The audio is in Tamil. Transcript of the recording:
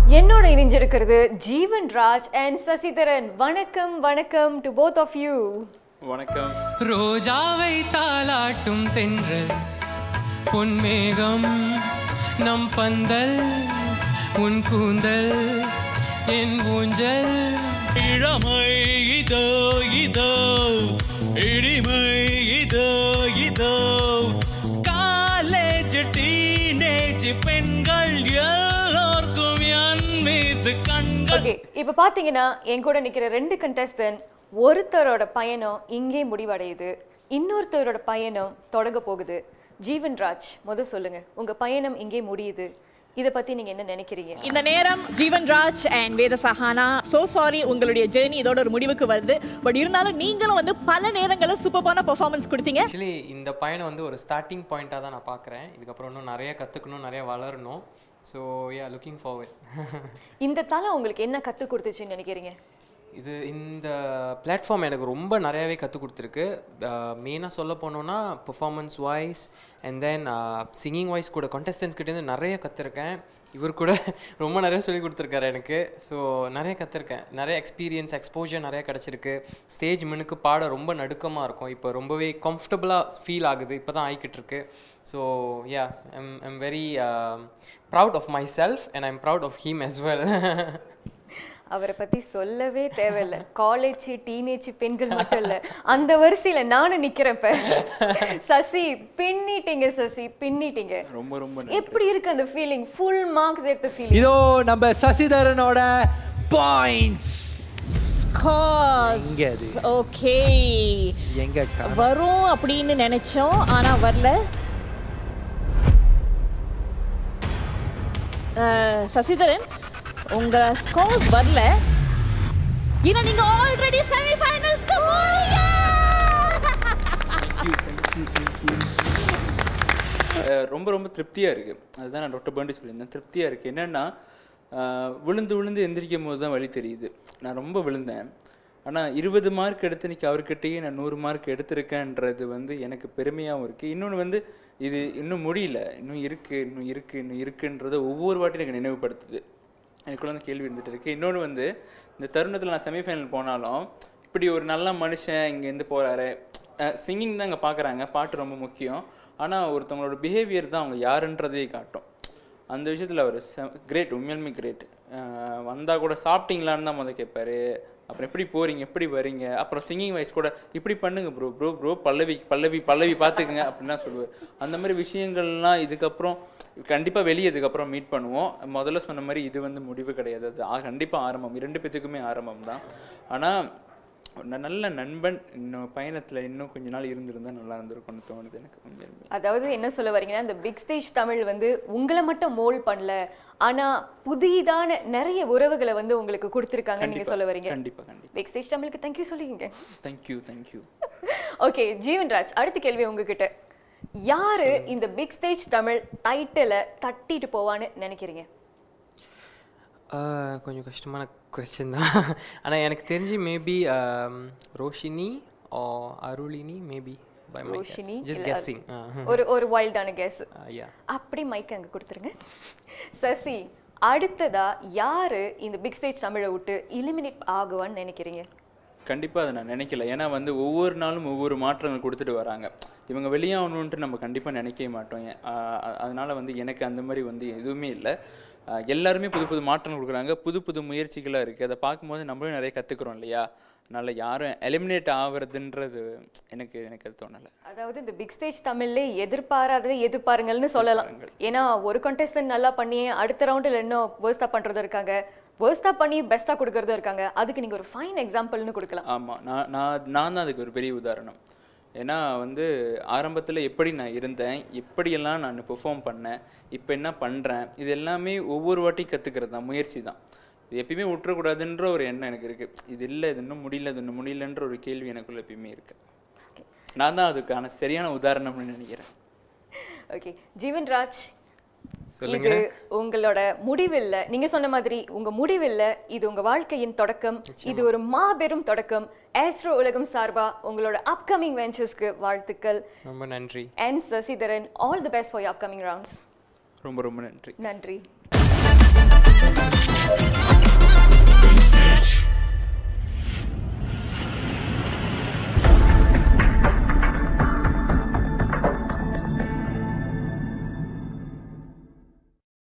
என்னோட இணைஞ்சிருக்கிறது ஜீவன் ராஜ் அண்ட் சசிதரன் வணக்கம் வணக்கம் டு போத் ஆஃப் யூ வணக்கம் ரோஜாவை தாலாட்டும் தென்றல் பொன்மேகம் நம் பந்தல் உன் கூந்தல் என் ஊஞ்சல் இளமை இதோ இதோ இனிமை இதோ இதோ காலேஜ் டீனேஜ் பெண்கள் எல்லோர்க்கும் என் மீது கண்கள் ஓகே இப்போ பாத்தீங்கன்னா என் கூட நிக்கிற ரெண்டு கண்டஸ்டன்ட் ஒருத்தரோட பயணம் இங்கே முடிவடையுது இன்னொருத்தரோட பயணம் தொடங்க போகுது ஜீவன் ராஜ் முத சொல்லுங்க உங்க பயணம் இங்கே முடியுது இத பத்தி நீங்க என்ன நினைக்கிறீங்க இந்த நேரம் ஜீவன் Raj and Veda Sahana so sorry உங்களுடைய ஜேர்னி இதோட ஒரு முடிவுக்கு வருது பட் இருந்தாலும் நீங்களும் வந்து பல நேரங்களில் சூப்பரான பெர்ஃபார்மன்ஸ் கொடுத்தீங்க ஆக்சுவலி இந்த பயணம் வந்து ஒரு ஸ்டார்டிங் பாயிண்ட்டாக தான் நான் பார்க்குறேன் இதுக்கப்புறம் இன்னும் நிறைய கற்றுக்கணும் நிறைய வளரணும் ஸோ யா லுக்கிங் ஃபார்வர்ட் இந்த தலை உங்களுக்கு என்ன கத்து கொடுத்துச்சுன்னு நினைக்கிறீங்க இது இந்த பிளாட்ஃபார்ம் எனக்கு ரொம்ப நிறையாவே கற்றுக் கொடுத்துருக்கு மெயினாக சொல்ல போனோன்னா performance voice and then singing voice கூட contestants கிட்ட இருந்து நிறைய கற்றுருக்கேன் இவர் கூட ரொம்ப நிறைய சொல்லி கொடுத்துருக்காரு எனக்கு ஸோ நிறைய கற்றுருக்கேன் நிறைய எக்ஸ்பீரியன்ஸ் எக்ஸ்போஜர் நிறைய கிடச்சிருக்கு ஸ்டேஜ் மினுக்கு பாட ரொம்ப நடுக்கமாக இருக்கும் இப்போ ரொம்பவே கம்ஃபர்டபுளாக ஃபீல் ஆகுது இப்போ தான் ஆகிக்கிட்டு இருக்கு so yeah am am very proud of myself and I'm proud of him as well அவரை பத்தி சொல்லவே தேவையில்ல காலேஜ் டீனேஜ் பெண்கள் மட்டும் இல்ல அந்த வரிசையில நானும் நிக்கிறேன் இப்ப சசி பின்னிட்டீங்க சசி பின்னிட்டீங்க ரொம்ப ரொம்ப எப்படி இருக்கு அந்த ஃபீலிங் ஃபுல் மார்க்ஸ் எடுத்த ஃபீலிங் இதோ நம்ம சசிதரனோட பாயிண்ட்ஸ் எங்க அது? ஓகே எங்க கா- வரும் அப்படின்னு நினைச்சோம் ஆனா வரல அஹ், சசிதரன் உங்க ஸ்கோர்ஸ் வரல ஏன்னா நீங்க ஆல்ரெடி செமி ஃபைனல்ஸ்க்கு போறீங்க அஹ் ரொம்ப ரொம்ப திருப்தியாக இருக்குது அதுதான் நான் டாக்டர் பண்டி சொல்லியிருந்தேன் திருப்தியாக இருக்குது என்னென்னா விழுந்து விழுந்து எந்திரிக்கும் போது தான் வழி தெரியுது நான் ரொம்ப விழுந்தேன் ஆனால் இருபது மார்க் எடுத்து இன்னைக்கு அவர்கிட்டயே நான் நூறு மார்க் எடுத்திருக்கேன்றது வந்து எனக்கு பெருமையாகவும் இருக்குது இன்னொன்று வந்து இது இன்னும் முடியல இன்னும் இருக்குது இன்னும் இருக்குது இன்னும் இருக்குன்றதை ஒவ்வொரு வாட்டியும் எனக்கு நினைவுபடுத்துது எனக்குள்ள அந்த கேள்வி இருந்துட்டு இருக்கு இன்னொன்று வந்து இந்த தருணத்தில் நான் செமிஃபைனல் போனாலும் இப்படி ஒரு நல்ல மனுஷன் இங்கேருந்து போகிறாரு சிங்கிங் தான் இங்கே பார்க்குறாங்க பாட்டு ரொம்ப முக்கியம் ஆனால் ஒருத்தவங்களோட பிஹேவியர் தான் அவங்க யாருன்றதே காட்டும் அந்த விஷயத்தில் அவர் கிரேட் உண்மையாலுமே கிரேட் வந்தால் கூட சாப்பிட்டீங்களான்னு தான் முதல் கேட்பாரு அப்புறம் எப்படி போறீங்க எப்படி வரீங்க அப்புறம் சிங்கிங் வாய்ஸ் கூட இப்படி பண்ணுங்க bro bro bro Pallavi Pallavi Pallavi பார்த்துக்குங்க அப்படின்லாம் சொல்லுவார் அந்த மாதிரி விஷயங்கள்லாம் இதுக்கப்புறம் கண்டிப்பாக வெளியே இதுக்கப்புறம் மீட் பண்ணுவோம் முதல்ல சொன்ன மாதிரி இது வந்து முடிவு கிடையாது அது கண்டிப்பாக ஆரம்பம் இரண்டு பேத்துக்குமே ஆரம்பம் தான் ஆனால் ஒரு நல்ல நண்பன் இன்னும் பயணத்தில் இன்னும் கொஞ்ச நாள் இருந்திருந்தா நல்லா இருந்திருக்கும்னு தோணுது எனக்கு உண்மையிலுமே அதாவது என்ன சொல்ல வரீங்கன்னா இந்த பிக் ஸ்டேஜ் தமிழ் வந்து உங்களை மட்டும் மோல் பண்ணல ஆனா புதிதான நிறைய உறவுகளை வந்து உங்களுக்கு கொடுத்துருக்காங்க நீங்க கண்டிப்பா, சொல்ல வரீங்க கண்டிப்பா கண்டிப்பா பிக் ஸ்டேஜ் தமிழுக்கு தேங்க்யூ சொல்லிங்க தேங்க்யூ தேங்க்யூ ஓகே ஜீவன்ராஜ் அடுத்த கேள்வி உங்ககிட்ட யாரு இந்த பிக் ஸ்டேஜ் தமிழ் டைட்டிலை தட்டிட்டு போவான்னு நினைக்கிறீங்க ஆஹ் கொஞ்சம் கஷ்டமான கொஸ்டின் தான் ஆனால் எனக்கு தெரிஞ்சு மேபி ரோஷினி ஓ Arulini maybe by my Roshini just இல்ல கெஸ்ஸிங் ஒரு ஒரு வைல்டான கெஸ் யா அப்படி மைக் அங்க கொடுத்துருங்க சசி அடுத்ததா யாரு இந்த பிக் ஸ்டேஜ் தமிழை விட்டு எலிமினேட் ஆகுவான்னு நினைக்கிறீங்க கண்டிப்பாக அதை நான் நினைக்கல ஏன்னா வந்து ஒவ்வொரு நாளும் ஒவ்வொரு மாற்றங்கள் கொடுத்துட்டு வராங்க இவங்க வெளியாகணுன்ட்டு நம்ம கண்டிப்பாக நினைக்கவே மாட்டோம் ஏன், ஆஹ் அ- அதனால வந்து எனக்கு அந்த மாதிரி வந்து எதுவுமே இல்லை ஆஹ் எல்லாருமே புது புது மாற்றங்கள் கொடுக்குறாங்க புது புது முயற்சிகளாக இருக்குது அதை பார்க்கும்போது நம்மளும் நிறைய கற்றுக்குறோம் இல்லையா அதனால் யாரும் எலிமினேட் ஆகுறதுன்றது எனக்கு எனக்கு அது தோணலை அதாவது இந்த பிக் ஸ்டேஜ் தமிழ்ல எதிர்பாராததை எதிர்பாருங்கள்னு சொல்லலாம் ஏன்னா ஒரு contestant நல்லா பண்ணி அடுத்த ரவுண்டில் இன்னும் வேர்ஸ்டா பண்றதும் இருக்காங்க வேர்ஸ்டா பண்ணி பெஸ்டா கொடுக்கறதும் இருக்காங்க அதுக்கு நீங்க ஒரு ஃபைன் எக்ஸாம்பிள்னு கொடுக்கலாம் ஆமாம் நான் நான் நான் தான் அதுக்கு ஒரு பெரிய உதாரணம் ஏன்னா வந்து ஆரம்பத்தில் எப்படி நான் இருந்தேன் எப்படியெல்லாம் நான் பெர்ஃபார்ம் பண்ணேன் இப்போ என்ன பண்ணுறேன் இது எல்லாமே ஒவ்வொரு வாட்டியும் கற்றுக்கிறது தான் முயற்சி தான் இது எப்பயுமே விட்டுறக்கூடாதுன்ற ஒரு எண்ணம் எனக்கு இருக்குது இது இல்லை இது இன்னும் முடியல இது இன்னும் முடியலன்ற ஒரு கேள்வி எனக்குள்ள எப்பயுமே இருக்கு நான் தான் அதுக்கான சரியான உதாரணம்னு நினைக்கிறேன் ஓகே ஜீவன்ராஜ் சொல்லுங்க. இது உங்களோட முடிவில்ல நீங்க சொன்ன மாதிரி உங்க முடிவில்ல இது உங்க வாழ்க்கையின் தொடக்கம் இது ஒரு மாபெரும் தொடக்கம் ஆஸ்ட்ரோ உலகம் சார்பா உங்களோட அப்கமிங் வெஞ்சர்ஸ்க்கு வாழ்த்துக்கள் ரொம்ப நன்றி and Sasidharan all the best for upcoming rounds ரொம்ப ரொம்ப நன்றி நன்றி